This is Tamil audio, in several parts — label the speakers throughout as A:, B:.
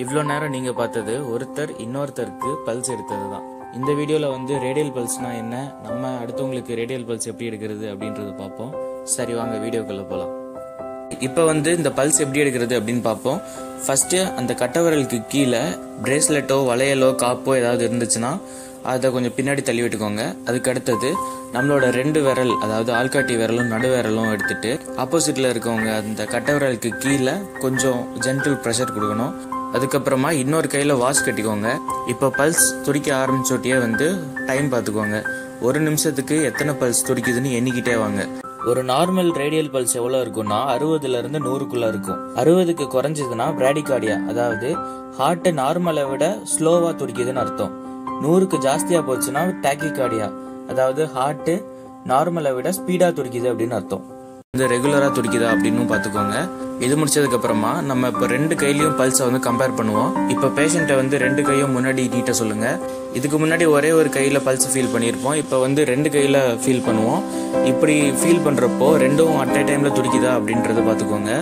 A: இவ்வளோ நேரம் நீங்கள் பார்த்தது ஒருத்தர் இன்னொருத்தருக்கு பல்ஸ் எடுத்தது தான் இந்த வீடியோவில் வந்து ரேடியல் பல்ஸ்னா என்ன நம்ம அடுத்தவங்களுக்கு ரேடியல் பல்ஸ் எப்படி எடுக்கிறது அப்படின்றத பார்ப்போம் சரி வாங்க வீடியோக்குள்ளே போகலாம் இப்போ வந்து இந்த பல்ஸ் எப்படி எடுக்கிறது அப்படின்னு பார்ப்போம் ஃபர்ஸ்ட் அந்த கட்டவிரலுக்கு கீழே பிரேஸ்லெட்டோ வளையலோ காப்போ ஏதாவது இருந்துச்சுன்னா அதை கொஞ்சம் பின்னாடி தள்ளி விட்டுக்கோங்க அதுக்கு அடுத்தது நம்மளோட ரெண்டு விரல் அதாவது ஆள்காட்டி விரலும் நடு விரலும் எடுத்துட்டு ஆப்போசிட்ல இருக்கவங்க அந்த கட்டவிரலுக்கு கீழே கொஞ்சம் ஜென்டில் ப்ரெஷர் கொடுக்கணும் அதுக்கப்புறமா இன்னொரு கையில் வாஷ் கட்டிக்கோங்க இப்போ பல்ஸ் துடிக்க ஆரம்பிச்சோட்டியே வந்து டைம் பார்த்துக்கோங்க ஒரு நிமிஷத்துக்கு எத்தனை பல்ஸ் துடிக்குதுன்னு எண்ணிக்கிட்டே வாங்க ஒரு நார்மல் ரேடியல் பல்ஸ் எவ்வளோ இருக்கும்னா அறுபதுல இருந்து நூறுக்குள்ள இருக்கும் அறுபதுக்கு குறைஞ்சதுன்னா பிராடிகார்டியா அதாவது ஹார்ட் நார்மலை விட ஸ்லோவா துடிக்குதுன்னு அர்த்தம் நூறுக்கு ஜாஸ்தியா போச்சுன்னா டாக்கிகார்டியா அதாவது ஹார்ட் நார்மலை விட ஸ்பீடா துடிக்குது அப்படின்னு அர்த்தம் வந்து ரெகுலரா துடிக்குதா அப்படின்னு பார்த்துக்கோங்க இது முடிச்சதுக்கு அப்புறமா நம்ம இப்போ ரெண்டு கையிலயும் பல்ஸை வந்து கம்பேர் பண்ணுவோம் இப்போ பேஷண்ட்டை வந்து ரெண்டு கையும் முன்னாடி நீட்ட சொல்லுங்க இதுக்கு முன்னாடி ஒரே ஒரு கையில பல்ஸ் ஃபீல் பண்ணியிருப்போம் இப்போ வந்து ரெண்டு கையில ஃபீல் பண்ணுவோம் இப்படி ஃபீல் பண்றப்போ ரெண்டும் அட் a டைம்ல துடிக்குதா அப்படின்றத பார்த்துக்கோங்க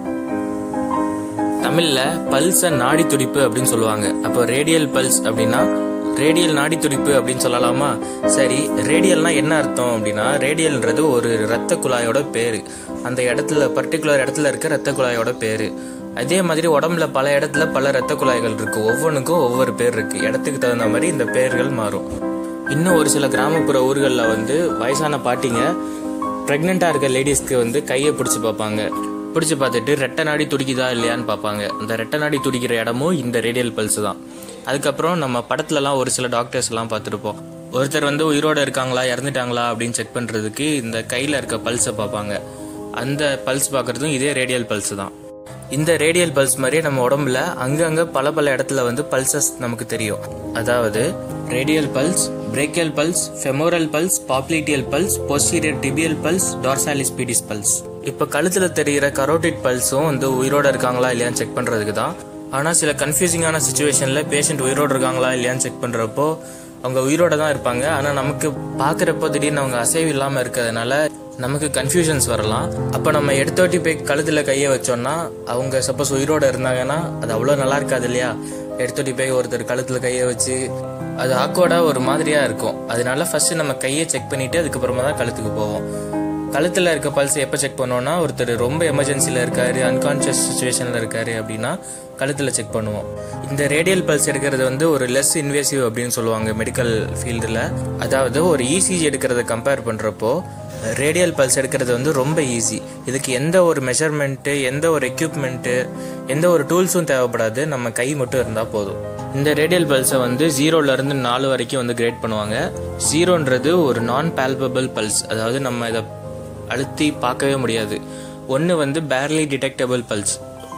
A: தமிழ்ல பல்ஸ நாடி துடிப்பு அப்படின்னு சொல்லுவாங்க அப்போ ரேடியல் பல்ஸ் அப்படின்னா ரேடியல் நாடி துடிப்பு அப்படின்னு சொல்லலாமா சரி ரேடியல்னா என்ன அர்த்தம் அப்படின்னா ரேடியல்ன்றது ஒரு இரத்த குழாயோட பேரு அந்த இடத்துல பர்டிகுலர் இடத்துல இருக்க இரத்த குழாயோட பேரு அதே மாதிரி உடம்புல பல இடத்துல பல இரத்த குழாய்கள் இருக்கு ஒவ்வொன்றுக்கும் ஒவ்வொரு பேர் இருக்கு இடத்துக்கு தகுந்த மாதிரி இந்த பேர்கள் மாறும் இன்னும் ஒரு சில கிராமப்புற ஊர்களில் வந்து வயசான பாட்டிங்க ப்ரெக்னெண்ட்டாக இருக்க லேடிஸ்க்கு வந்து கையை பிடிச்சி பார்ப்பாங்க பிடிச்சி பார்த்துட்டு ரெட்டை நாடி துடிக்குதா இல்லையான்னு பார்ப்பாங்க அந்த ரெட்டை நாடி துடிக்கிற இடமும் இந்த ரேடியல் பல்ஸ் தான் அதுக்கப்புறம் நம்ம படத்துலலாம் ஒரு சில டாக்டர்ஸ் எல்லாம் பார்த்துருப்போம் ஒருத்தர் வந்து உயிரோட இருக்காங்களா இறந்துட்டாங்களா அப்படின்னு செக் பண்ணுறதுக்கு இந்த கையில் இருக்க பல்ஸை பார்ப்பாங்க அந்த பல்ஸ் பார்க்குறதும் இதே ரேடியல் பல்ஸ் தான் இந்த ரேடியல் பல்ஸ் மாதிரியே நம்ம உடம்புல அங்கங்க பல பல இடத்துல வந்து பல்சஸ் நமக்கு தெரியும் அதாவது radial pulse brachial pulse femoral pulse popliteal pulse posterior tibial pulse dorsalis pedis pulse இப்போ கழுத்துல தெரிகிற கரோட்டிட் பல்ஸும் வந்து உயிரோட இருக்காங்களா இல்லையான்னு செக் பண்றதுக்கு தான் ஆனா சில கன்ஃபியூசிங்கான சுச்சுவேஷன்ல பேஷண்ட் உயிரோட இருக்காங்களா இல்லையான்னு செக் பண்றப்போ அவங்க உயிரோட தான் இருப்பாங்க ஆனா நமக்கு பாக்குறப்போ திடீர்னு அவங்க அசைவு இல்லாம இருக்கிறதுனால நமக்கு கன்ஃபியூஷன்ஸ் வரலாம் அப்போ நம்ம எடுத்தோட்டி போய் கழுத்துல கையை வச்சோம்னா அவங்க சப்போஸ் உயிரோட இருந்தாங்கன்னா அது அவ்வளோ நல்லா இருக்காது இல்லையா எடுத்தோட்டி போய் ஒருத்தர் கழுத்துல கையை வச்சு அது ஆக்வர்டா ஒரு மாதிரியா இருக்கும் அதனால ஃபர்ஸ்ட் நம்ம கையை செக் பண்ணிட்டு அதுக்கப்புறமா தான் கழுத்துக்கு போவோம் கழுத்துல இருக்க பல்ஸ் எப்போ செக் பண்ணோம்னா ஒருத்தர் ரொம்ப எமர்ஜென்சியில் இருக்காரு அன்கான்ஷியஸ் சுச்சுவேஷனில் இருக்காரு அப்படின்னா கழுத்தில் செக் பண்ணுவோம் இந்த ரேடியல் பல்ஸ் எடுக்கிறது வந்து ஒரு லெஸ் இன்வேசிவ் அப்படின்னு சொல்லுவாங்க மெடிக்கல் ஃபீல்டில் அதாவது ஒரு இசிஜி எடுக்கிறத கம்பேர் பண்ணுறப்போ ரேடியல் பல்ஸ் எடுக்கிறது வந்து ரொம்ப ஈஸி இதுக்கு எந்த ஒரு மெஷர்மெண்ட்டு எந்த ஒரு எக்யூப்மெண்ட்டு எந்த ஒரு டூல்ஸும் தேவைப்படாது நம்ம கை மட்டும் இருந்தால் போதும் இந்த ரேடியல் பல்ஸை வந்து ஜீரோல இருந்து நாலு வரைக்கும் வந்து கிரேட் பண்ணுவாங்க ஜீரோன்றது ஒரு நான் பால்பபிள் பல்ஸ் அதாவது நம்ம இதை அழுத்தி பார்க்கவே முடியாது ஒன்று வந்து பேர்லி டிடெக்டபிள் பல்ஸ்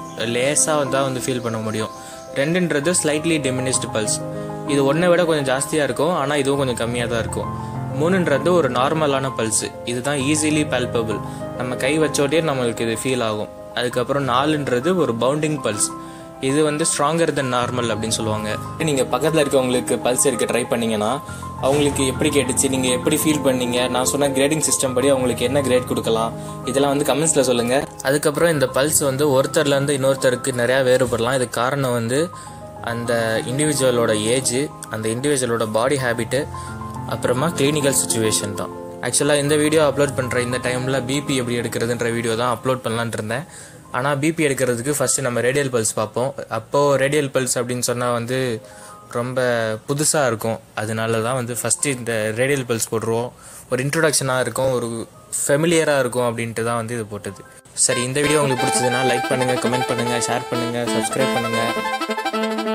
A: லேசாக தான் வந்து ஃபீல் பண்ண முடியும் ரெண்டுன்றது ஸ்லைட்லி டிமினிஸ்டு பல்ஸ் இது ஒன்றை விட கொஞ்சம் ஜாஸ்தியாக இருக்கும் ஆனால் இதுவும் கொஞ்சம் கம்மியாக தான் இருக்கும் மூணுன்றது ஒரு நார்மலான பல்ஸ் இதுதான் ஈஸிலி பால்பபிள் நம்ம கை வச்சோடே நம்மளுக்கு இது ஃபீல் ஆகும் அதுக்கப்புறம் நாலுன்றது ஒரு பவுண்டிங் பல்ஸ் இது வந்து ஸ்ட்ராங்கர் தென் நார்மல் அப்படின்னு சொல்லுவாங்க நீங்க பக்கத்துல இருக்கவங்களுக்கு பல்ஸ் எடுக்க ட்ரை பண்ணீங்கன்னா அவங்களுக்கு எப்படி கேட்டுச்சு நீங்க எப்படி ஃபீல் பண்ணீங்க நான் சொன்ன கிரேடிங் சிஸ்டம் படி அவங்களுக்கு என்ன கிரேட் கொடுக்கலாம் இதெல்லாம் வந்து கமெண்ட்ஸ்ல சொல்லுங்க அதுக்கப்புறம் இந்த பல்ஸ் வந்து ஒருத்தர்ல இருந்து இன்னொருத்தருக்கு நிறைய வேறுபடலாம் இதுக்கு காரணம் வந்து அந்த இண்டிவிஜுவலோட ஏஜ் அந்த இண்டிவிஜுவலோட பாடி ஹேபிட்டு அப்புறமா கிளினிக்கல் சுச்சுவேஷன் தான் ஆக்சுவலாக இந்த வீடியோ அப்லோட் பண்ணுற இந்த டைமில் பிபி எப்படி எடுக்கிறதுன்ற வீடியோ தான் அப்லோட் பண்ணலான்னு இருந்தேன் ஆனால் பிபி எடுக்கிறதுக்கு ஃபஸ்ட்டு நம்ம ரேடியல் பல்ஸ் பார்ப்போம் அப்போது ரேடியல் பல்ஸ் அப்படின்னு சொன்னால் வந்து ரொம்ப புதுசாக இருக்கும் அதனால தான் வந்து ஃபஸ்ட்டு இந்த ரேடியல் பல்ஸ் போட்டுருவோம் ஒரு இன்ட்ரொடக்ஷனாக இருக்கும் ஒரு ஃபெமிலியராக இருக்கும் அப்படின்ட்டு தான் வந்து இது போட்டது சரி இந்த வீடியோ உங்களுக்கு பிடிச்சதுன்னா லைக் பண்ணுங்கள் கமெண்ட் பண்ணுங்கள் ஷேர் பண்ணுங்கள் சப்ஸ்கிரைப் பண்ணுங்கள்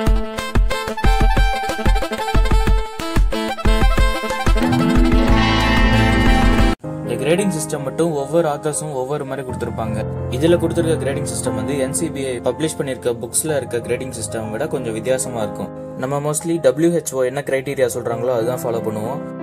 A: இந்த கிரேடிங் சிஸ்டம் மட்டும் ஒவ்வொரு ஆத்தர்ஸும் ஒவ்வொரு மாதிரி கொடுத்துருப்பாங்க இதுல கொடுத்துருக்க கிரேடிங் சிஸ்டம் வந்து என்சிபிஐ பப்ளிஷ் பண்ணிருக்க புக்ஸ்ல இருக்க கிரேடிங் சிஸ்டம் விட கொஞ்சம் வித்தியாசமா இருக்கும் நம்ம மோஸ்ட்லி WHO என்ன கிரைட்டீரியா சொல்றாங்களோ அதுதான் ஃபாலோ பண்ணுவோம்